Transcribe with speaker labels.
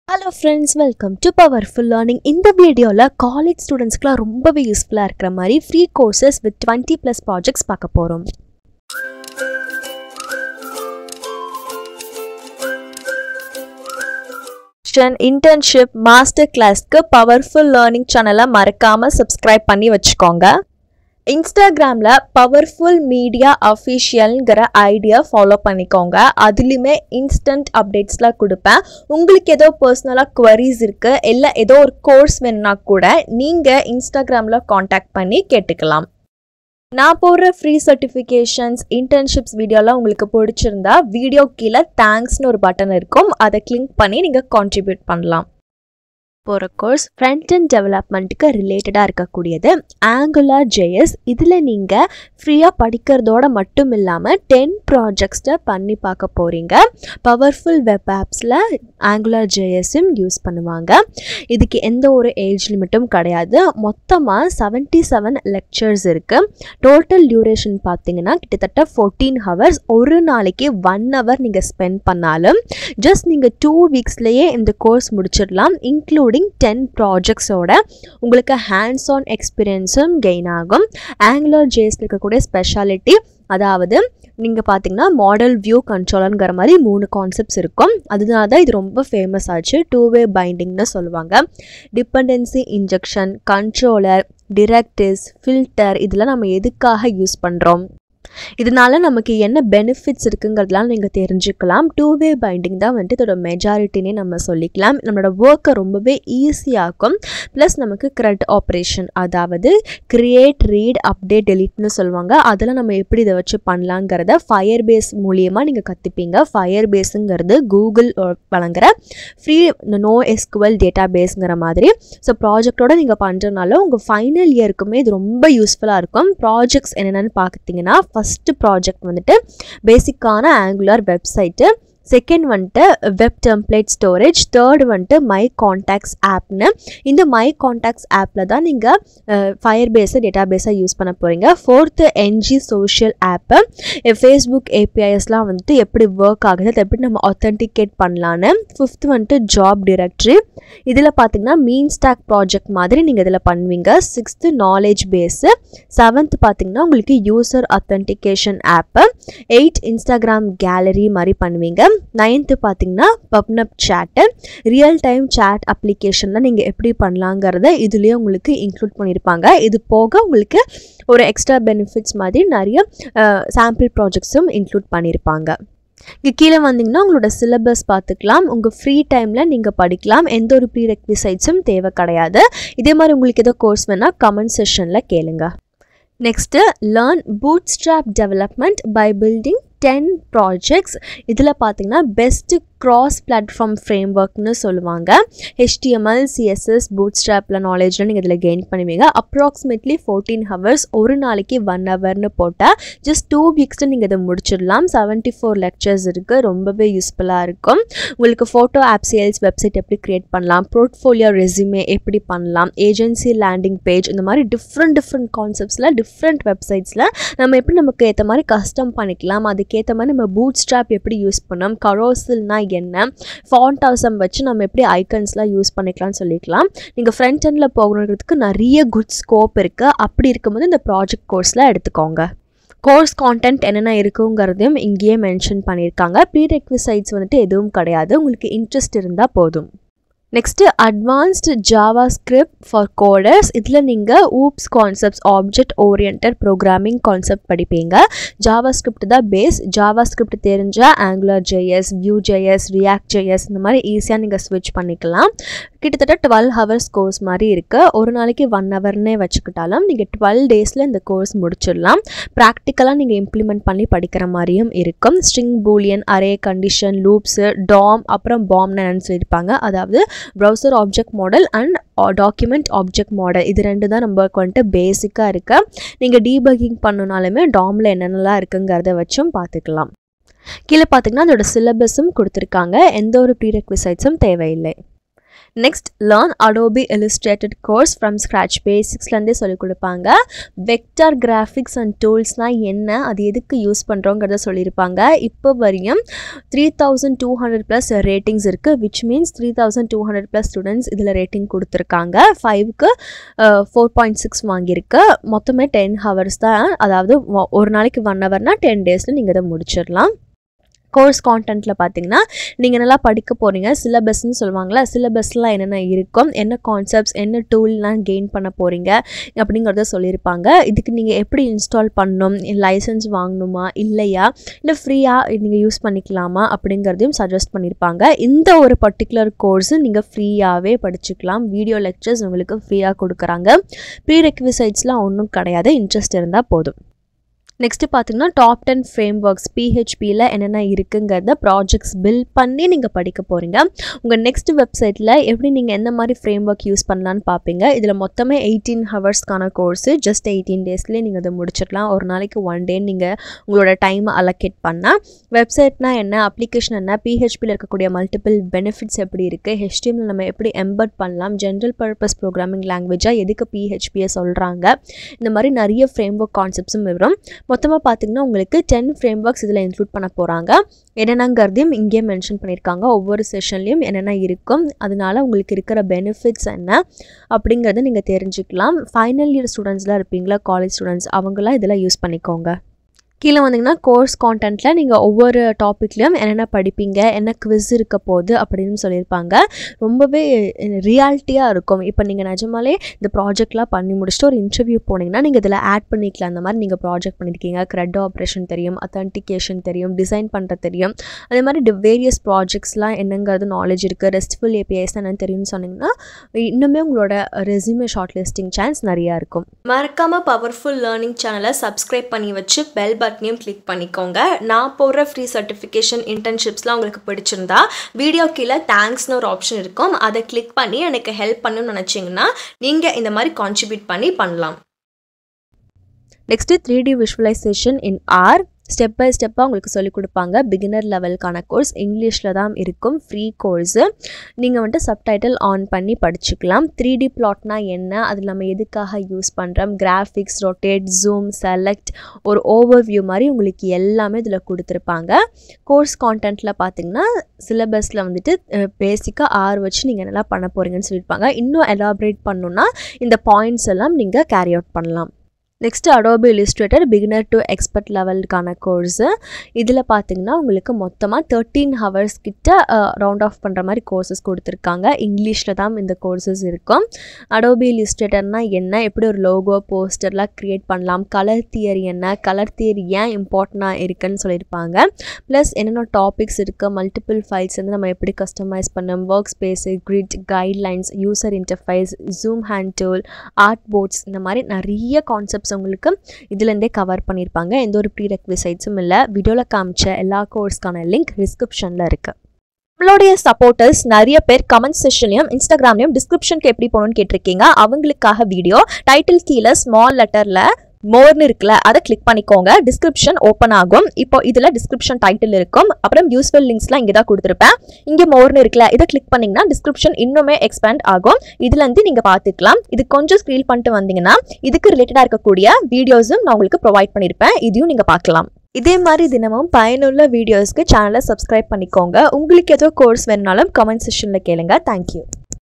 Speaker 1: hello friends welcome to powerful learning இந்த வீடியோவில் college ஸ்டூடெண்ட்ஸ்க்குலாம் ரொம்பவே யூஸ்ஃபுல்லாக இருக்கிற மாதிரி free courses with twenty plus projects பார்க்க போகிறோம் இன்டர்ன்ஷிப் மாஸ்டர் கிளாஸ்க்கு பவர்ஃபுல் லேர்னிங் சேனலை மறக்காமல் சப்ஸ்கிரைப் பண்ணி வச்சுக்கோங்க இன்ஸ்டாகிராமில் பவர்ஃபுல் மீடியா அஃபிஷியல்ங்கிற ஐடியா ஃபாலோ பண்ணிக்கோங்க அதுலேயுமே இன்ஸ்டன்ட் அப்டேட்ஸ்லாம் கொடுப்பேன் உங்களுக்கு ஏதோ பர்சனலாக குவரிஸ் இருக்குது இல்லை ஏதோ ஒரு கோர்ஸ் வேணுன்னா கூட நீங்கள் இன்ஸ்டாகிராமில் காண்டாக்ட் பண்ணி கேட்டுக்கலாம் நான் போடுற ஃப்ரீ சர்டிஃபிகேஷன்ஸ் இன்டர்ன்ஷிப்ஸ் வீடியோலாம் உங்களுக்கு பிடிச்சிருந்தா வீடியோ கீழே தேங்க்ஸ்னு ஒரு பட்டன் இருக்கும் அதை கிளிக் பண்ணி நீங்கள் கான்ட்ரிபியூட் பண்ணலாம் போகிற கோர்ஸ் ஃப்ரண்ட் அண்ட் டெவலப்மெண்ட்டுக்கு ரிலேட்டடாக இருக்கக்கூடியது ஆங்குலர் ஜேஎஸ் இதில் நீங்கள் ஃப்ரீயாக படிக்கிறதோட மட்டும் இல்லாமல் டென் ப்ராஜெக்ட்ஸை பண்ணி பார்க்க போகிறீங்க பவர்ஃபுல் வெப் ஆப்ஸில் ஆங்குலர் ஜேஎஸும் யூஸ் பண்ணுவாங்க இதுக்கு எந்த ஒரு ஏஜ் லிமிட்டும் கிடையாது மொத்தமாக செவன்ட்டி செவன் லெக்சர்ஸ் இருக்குது டோட்டல் டியூரேஷன் பார்த்தீங்கன்னா கிட்டத்தட்ட ஃபோர்டீன் ஹவர்ஸ் ஒரு நாளைக்கு ஒன் ஹவர் நீங்கள் ஸ்பெண்ட் பண்ணாலும் ஜஸ்ட் நீங்கள் டூ வீக்ஸ்லேயே இந்த கோர்ஸ் முடிச்சிடலாம் இன்க்ளூடிங் டென் ப்ராஜெக்ட்ஸோட உங்களுக்கு ஹேண்ட்ஸ் ஆன் எக்ஸ்பீரியன்ஸும் கெயின் ஆகும் ஆங்குலர் ஜேஸில் இருக்கக்கூடிய ஸ்பெஷாலிட்டி அதாவது நீங்கள் பார்த்தீங்கன்னா மாடல் வியூ கண்ட்ரோலருங்கிற மாதிரி மூணு கான்செப்ட்ஸ் இருக்கும் அதனால தான் இது ரொம்ப ஃபேமஸ் ஆச்சு டூ வே பைண்டிங்னு சொல்லுவாங்க dependency injection controller directives filter இதெல்லாம் நம்ம எதுக்காக யூஸ் பண்ணுறோம் இதனால நமக்கு என்ன பெனிஃபிட்ஸ் இருக்குங்கிறதுலாம் நீங்கள் தெரிஞ்சுக்கலாம் டூ வே பைண்டிங் தான் வந்துட்டு இதோட மெஜாரிட்டினே நம்ம சொல்லிக்கலாம் நம்மளோட ஒர்க்கை ரொம்பவே ஈஸியாக்கும் ப்ளஸ் நமக்கு க்ரெட் ஆப்ரேஷன் அதாவது கிரியேட் ரீட் அப்டேட் டெலிட்னு சொல்லுவாங்க அதெல்லாம் நம்ம எப்படி இதை வச்சு பண்ணலாங்கிறத ஃபயர் பேஸ் மூலியமாக நீங்கள் கற்றுப்பீங்க ஃபயர் பேஸுங்கிறது கூகுள் வழங்குற ஃப்ரீ நோ எஸ்குவல் டேட்டா பேஸுங்கிற மாதிரி ஸோ ப்ராஜெக்டோட நீங்கள் பண்ணுறதுனால உங்கள் ஃபைனல் இயருக்குமே இது ரொம்ப யூஸ்ஃபுல்லாக இருக்கும் ப்ராஜெக்ட்ஸ் என்னென்னு பார்த்தீங்கன்னா ஃபஸ்ட்டு ப்ராஜெக்ட் வந்துட்டு பேசிக்கான ஆங்குலர் வெப்சைட்டு செகண்ட் வந்துட்டு வெப் டெம்ப்ளேட் ஸ்டோரேஜ் தேர்ட் வந்துட்டு மை காண்டாக்ட்ஸ் ஆப்னு இந்த மை காண்டாக்ட்ஸ் ஆப்பில் தான் நீங்கள் ஃபயர் பேஸை டேட்டா பேஸாக யூஸ் பண்ண போகிறீங்க fourth NG social app Facebook ஏபிஐஎஸ்லாம் வந்துட்டு எப்படி ஒர்க் ஆகுது அதை எப்படி நம்ம ஒத்தன்டிகேட் பண்ணலான்னு ஃபிஃப்த் வந்துட்டு ஜாப் டிரெக்ட்ரி இதில் பார்த்தீங்கன்னா மீன் ஸ்டாக் ப்ராஜெக்ட் மாதிரி நீங்கள் இதில் பண்ணுவீங்க சிக்ஸ்த்து நாலேஜ் பேஸு செவன்த் பார்த்தீங்கன்னா உங்களுக்கு user authentication app eight Instagram gallery மாதிரி பண்ணுவீங்க நைன்த்து பார்த்தீங்கன்னா PubNub chat real time chat அப்ளிகேஷனில் நீங்கள் எப்படி பண்ணலாங்கிறத இதுலேயே உங்களுக்கு இன்க்ளூட் பண்ணியிருப்பாங்க இது போக உங்களுக்கு ஒரு எக்ஸ்ட்ரா பெனிஃபிட்ஸ் மாதிரி நிறைய சாம்பிள் ப்ராஜெக்ட்ஸும் இன்க்ளூட் பண்ணியிருப்பாங்க இங்கே கீழே வந்தீங்கன்னா உங்களோட சிலபஸ் பார்த்துக்கலாம் உங்கள் ஃப்ரீ டைமில் நீங்கள் படிக்கலாம் எந்த ஒரு ப்ரீ ரெக்விசைட்ஸும் தேவை கிடையாது இதே மாதிரி உங்களுக்கு ஏதோ கோர்ஸ் வேணால் கமெண்ட் செஷனில் கேளுங்க next learn bootstrap development by building ten projects இதில் பார்த்தீங்கன்னா பெஸ்ட்டு க்ராஸ் பிளாட்ஃபார்ம் ஃப்ரேம் ஒர்க்னு சொல்லுவாங்க ஹெச்டிஎம்எல் சிஎஸ்எஸ் பூட் ஸ்ட்ராப்பில் நாலேஜில் நீங்கள் இதில் கெயின் பண்ணுவீங்க அப்ராக்சிமேட்லி ஃபோர்டீன் ஹவர்ஸ் ஒரு நாளைக்கு ஒன் ஹவர்னு போட்டால் ஜஸ்ட் டூ வீக்ஸில் நீங்கள் இதை முடிச்சிடலாம் செவன்ட்டி ஃபோர் லெக்சர்ஸ் இருக்குது ரொம்பவே யூஸ்ஃபுல்லாக இருக்கும் உங்களுக்கு ஃபோட்டோ ஆப் சேல்ஸ் வெப்சைட் எப்படி க்ரியேட் பண்ணலாம் போர்ட்ஃபோலியோ ரெசியூமே எப்படி பண்ணலாம் ஏஜென்சி லேண்டிங் பேஜ் இந்த மாதிரி டிஃப்ரெண்ட் டிஃப்ரெண்ட் கான்செப்ட்ஸில் டிஃப்ரெண்ட் வெப்சைட்ஸில் நம்ம எப்படி நமக்கு ஏற்ற மாதிரி கஸ்டம் பண்ணிக்கலாம் அதுக்கேற்ற மாதிரி நம்ம பூட் ஸ்ட்ராப் எப்படி யூஸ் பண்ணோம் கரோசில்னா என்ன ஃபாண்ட் அவசம் வச்சு நம்ம எப்படி ஐக்கன்ஸ்லாம் யூஸ் பண்ணிக்கலாம்னு சொல்லிக்கலாம் நீங்கள் ஃப்ரண்ட் எண்டில் போகணுன்றதுக்கு நிறைய குட் ஸ்கோப் இருக்குது அப்படி இருக்கும்போது இந்த ப்ராஜெக்ட் கோர்ஸில் எடுத்துக்கோங்க கோர்ஸ் கான்டென்ட் என்னென்ன இருக்குங்கிறதையும் இங்கேயே மென்ஷன் பண்ணியிருக்காங்க ப்ரீ ரெக்விசைட்ஸ் வந்துட்டு எதுவும் கிடையாது உங்களுக்கு இன்ட்ரெஸ்ட் இருந்தால் போதும் next advanced JavaScript for coders இதில் நீங்கள் oops concepts object oriented programming concept படிப்பீங்க ஜாவா ஸ்கிரிப்ட் தான் பேஸ் ஜாவா ஸ்கிரிப்ட் தெரிஞ்சால் Angular JS Vue JS React JS இந்த மாதிரி ஈஸியாக நீங்கள் ஸ்விட்ச் பண்ணிக்கலாம் கிட்டத்தட்ட டுவெல் ஹவர்ஸ் கோர்ஸ் மாதிரி இருக்குது ஒரு நாளைக்கு ஒன் ஹவர்னே வச்சுக்கிட்டாலும் நீங்கள் டுவெல் டேஸில் இந்த கோர்ஸ் முடிச்சிடலாம் ப்ராக்டிக்கலாக நீங்கள் இம்ப்ளிமெண்ட் பண்ணி படிக்கிற மாதிரியும் இருக்கும் string boolean array condition loops DOM அப்புறம் பாம்னு என்னன்னு சொல்லியிருப்பாங்க அதாவது browser object model and document object model இது ரெண்டு தான் நம்மளுக்கு வந்துட்டு பேசிக்காக இருக்குது நீங்கள் டீபக்கிங் பண்ணனாலுமே டாமில் என்னென்னலாம் இருக்குங்கிறத வச்சும் பார்த்துக்கலாம் கீழே பார்த்தீங்கன்னா அதோட சிலபஸும் கொடுத்துருக்காங்க எந்த ஒரு ப்ரீ ரெக்விசைட்ஸும் தேவையில்லை next learn Adobe illustrated course from scratch பேசிக்ஸ்லேருந்தே சொல்லிக் கொடுப்பாங்க வெக்டார் கிராஃபிக்ஸ் அண்ட் டூல்ஸ்னால் என்ன அது எதுக்கு யூஸ் பண்ணுறோங்கிறத சொல்லியிருப்பாங்க இப்போ வரையும் three thousand two hundred plus ratings இருக்குது which means three thousand two hundred plus students இதில் ரேட்டிங் கொடுத்துருக்காங்க ஃபைவ்க்கு ஃபோர் பாயிண்ட் சிக்ஸ் வாங்கியிருக்கு மொத்தமே டென் ஹவர்ஸ் தான் அதாவது ஒ- ஒரு நாளைக்கு ஒன் ஹவர்னால் டென் டேஸில் நீங்கள் இதை முடிச்சிடலாம் கோர்ஸ் கான்டென்ட்டில் பார்த்தீங்கன்னா நீங்கள் நல்லா படிக்க போகிறீங்க சிலபஸ்ன்னு சொல்லுவாங்கள்ல சிலபஸ்லாம் என்னென்ன இருக்கும் என்ன கான்செப்ட்ஸ் என்ன டூல்லாம் கெயின் பண்ண போகிறீங்க அப்படிங்கிறத சொல்லியிருப்பாங்க இதுக்கு நீங்கள் எப்படி இன்ஸ்டால் பண்ணணும் லைசன்ஸ் வாங்கணுமா இல்லையா இல்லை ஃப்ரீயாக நீங்கள் யூஸ் பண்ணிக்கலாமா அப்படிங்கிறதையும் சஜஸ்ட் பண்ணியிருப்பாங்க இந்த ஒரு பர்டிகுலர் கோர்ஸு நீங்கள் ஃப்ரீயாகவே படிச்சுக்கலாம் வீடியோ லெக்சர்ஸ் உங்களுக்கு ஃப்ரீயாக கொடுக்குறாங்க ப்ரீ ரெக்விசைட்ஸ்லாம் ஒன்றும் கிடையாது இன்ட்ரெஸ்ட் இருந்தால் போதும் நெக்ஸ்ட்டு பார்த்தீங்கன்னா டாப் டென் ஃப்ரேம் ஒர்க்ஸ் பிஹெச்பியில் என்னென்ன இருக்குங்கிறத ப்ராஜெக்ட்ஸ் பில்ட் பண்ணி நீங்கள் படிக்க போகிறீங்க உங்கள் நெக்ஸ்ட் வெப்சைட்டில் எப்படி நீங்கள் எந்த மாதிரி ஃப்ரேம் ஒர்க் யூஸ் பண்ணலான்னு பார்ப்பீங்க இதில் மொத்தமே எயிட்டீன் ஹவர்ஸ்க்கான கோர்ஸு ஜஸ்ட் எயிட்டீன் டேஸ்லேயே நீங்கள் அதை முடிச்சிடலாம் ஒரு நாளைக்கு ஒன் டே நீங்கள் உங்களோட டைமை அலோகேட் பண்ணால் வெப்சைட்னா என்ன அப்ளிகேஷன் என்ன பிஹெச்பியில் இருக்கக்கூடிய மல்டிபிள் பெனிஃபிட்ஸ் எப்படி இருக்குது ஹெச்டிஎம்ல நம்ம எப்படி எம்பர்ட் பண்ணலாம் ஜென்ரல் பர்பஸ் ப்ரோக்ராமிங் லாங்குவேஜாக எதுக்கு பிஹெச்பியை சொல்கிறாங்க இந்த மாதிரி நிறைய ஃப்ரேம் ஒர்க் கான்செப்ட்ஸும் வரும் மொத்தமாக பார்த்தீங்கன்னா உங்களுக்கு டென் ஃப்ரேம் ஒர்க்ஸ் இதில் இன்க்ளூட் பண்ண போகிறாங்க என்னென்னங்கிறதையும் இங்கேயே மென்ஷன் பண்ணியிருக்காங்க ஒவ்வொரு செஷன்லேயும் என்னென்ன இருக்கும் அதனால உங்களுக்கு இருக்கிற பெனிஃபிட்ஸ் என்ன அப்படிங்கிறத நீங்கள் தெரிஞ்சுக்கலாம் ஃபைனல் இயர் ஸ்டூடெண்ட்ஸ்லாம் இருப்பீங்களா காலேஜ் ஸ்டூடெண்ட்ஸ் அவங்களாம் இதில் யூஸ் பண்ணிக்கோங்க கீழே வந்தீங்கன்னா கோர்ஸ் கான்டென்ட்டில் நீங்கள் ஒவ்வொரு டாப்பிக்லேயும் என்னென்ன படிப்பீங்க என்ன குவிஸ் இருக்க போகுது அப்படின்னு சொல்லியிருப்பாங்க ரொம்பவே ரியாலிட்டியாக இருக்கும் இப்போ நீங்கள் நிஜமாலே இந்த ப்ராஜெக்ட்லாம் பண்ணி முடிச்சுட்டு ஒரு இன்டர்வியூ போனீங்கன்னா நீங்கள் இதில் ஆட் பண்ணிக்கலாம் அந்த மாதிரி நீங்கள் ப்ராஜெக்ட் பண்ணியிருக்கீங்க க்ரெட் ஆப்ரேஷன் தெரியும் அத்தன்டிகேஷன் தெரியும் டிசைன் பண்ணுற தெரியும் அதே மாதிரி டி வேரியஸ் ப்ராஜெக்ட்ஸ்லாம் என்னங்கிறது நாலேஜ் இருக்குது ரெஸ்ட்ஃபுல் ஏபிஐஸ் என்னன்னு தெரியும்னு சொன்னீங்கன்னா இன்னுமே உங்களோட ரெஸ்யூமே ஷார்ட் லிஸ்டிங் சான்ஸ் நிறையா இருக்கும் மறக்காமல் பவர்ஃபுல் லேர்னிங் சேனலை சப்ஸ்கிரைப் பண்ணி வச்சு பெல் பட்டனையும் கிளிக் பண்ணிக்கோங்க நான் போடுற ஃப்ரீ சர்டிஃபிகேஷன் இன்டர்ன்ஷிப்ஸ்லாம் உங்களுக்கு பிடிச்சிருந்தா வீடியோ கீழே தேங்க்ஸ்னு ஒரு ஆப்ஷன் இருக்கும் அதை கிளிக் பண்ணி எனக்கு ஹெல்ப் பண்ணணும்னு நினச்சிங்கன்னா நீங்கள் இந்த மாதிரி கான்ட்ரிபியூட் பண்ணி பண்ணலாம் next three D visualization in R step by ஸ்டெப்பாக உங்களுக்கு சொல்லிக் கொடுப்பாங்க பிகினர் லெவலுக்கான கோர்ஸ் இங்கிலீஷில் தான் இருக்கும் ஃப்ரீ கோர்ஸு நீங்கள் வந்துட்டு சப்டைட்டில் ஆன் பண்ணி படிச்சுக்கலாம் த்ரீ டி பிளாட்னா என்ன அது நம்ம எதுக்காக யூஸ் பண்ணுறோம் கிராஃபிக்ஸ் ரொட்டேட் ஜூம் செலக்ட் ஒரு ஓவர் வியூ மாதிரி உங்களுக்கு எல்லாமே இதில் கொடுத்துருப்பாங்க கோர்ஸ் கான்டென்ட்டில் பார்த்தீங்கன்னா சிலபஸில் வந்துட்டு பேசிக்காக ஆறு வச்சு நீங்கள் என்னெல்லாம் பண்ண போகிறீங்கன்னு சொல்லியிருப்பாங்க இன்னும் எலாபரேட் பண்ணணுன்னா இந்த பாயிண்ட்ஸ் எல்லாம் நீங்கள் கேரி அவுட் பண்ணலாம் next Adobe illustrator beginner to expert லெவலுக்கான கோர்ஸு இதில் பார்த்தீங்கன்னா உங்களுக்கு மொத்தமாக தேர்ட்டீன் ஹவர்ஸ் கிட்ட ரவுண்ட் ஆஃப் பண்ணுற மாதிரி கோர்சஸ் கொடுத்துருக்காங்க இங்கிலீஷில் தான் இந்த கோர்சஸ் இருக்கும் அடோபி illustratorனா என்ன எப்படி ஒரு லோகோ போஸ்டர்லாம் க்ரியேட் பண்ணலாம் கலர் தியரி என்ன கலர் தியரி ஏன் இம்பார்ட்டண்ட்டாக இருக்குன்னு சொல்லியிருப்பாங்க ப்ளஸ் என்னென்ன டாபிக்ஸ் இருக்குது மல்டிபிள் ஃபைல்ஸ் வந்து நம்ம எப்படி கஸ்டமைஸ் பண்ணோம் workspace grid guidelines user interface zoom hand tool artboards இந்த மாதிரி நிறைய கான்செப்ட்ஸ் உங்களுக்கு இதுலேருந்தே கவர் பண்ணியிருப்பாங்க எந்த ஒரு ப்ரீ ரெக்விசைட்ஸும் இல்லை வீடியோவில் காமிச்ச எல்லா கோர்ஸ்க்கான லிங்க் டிஸ்கிரிப்ஷனில் இருக்குது நம்மளுடைய சப்போர்ட்டர்ஸ் நிறைய பேர் கமெண்ட் செஷன்லையும் இன்ஸ்டாகிராம்லையும் டிஸ்கிரிப்ஷனுக்கு எப்படி போகணும்னு கேட்டிருக்கீங்க அவங்களுக்காக வீடியோ டைட்டில் கீழே ஸ்மால் லெட்டரில் மோர்னு இருக்குல்ல அதை கிளிக் பண்ணிக்கோங்க டிஸ்கிரிப்ஷன் ஓப்பன் ஆகும் இப்போ இதில் டிஸ்கிரிப்ஷன் டைட்டில் இருக்கும் அப்புறம் யூஸ்ஃபுல் லிங்க்ஸ்லாம் இங்கே தான் கொடுத்துருப்பேன் இங்கே மோர்னு இருக்குல்ல இதை கிளிக் பண்ணிங்கன்னா டிஸ்கிரிப்ஷன் இன்னுமே எக்ஸ்பேண்ட் ஆகும் இதுலேருந்து நீங்கள் பார்த்துக்கலாம் இது கொஞ்சம் ஸ்க்ரீல் பண்ணிட்டு வந்தீங்கன்னா இதுக்கு ரிலேட்டடாக இருக்கக்கூடிய வீடியோஸும் நான் உங்களுக்கு ப்ரொவைட் பண்ணியிருப்பேன் இதையும் நீங்கள் பார்க்கலாம் இதே மாதிரி தினமும் பயனுள்ள வீடியோஸ்க்கு சேனலை சப்ஸ்கிரைப் பண்ணிக்கோங்க உங்களுக்கு ஏதோ கோர்ஸ் வேணுனாலும் கமெண்ட் செஷனில் கேளுங்க தேங்க்யூ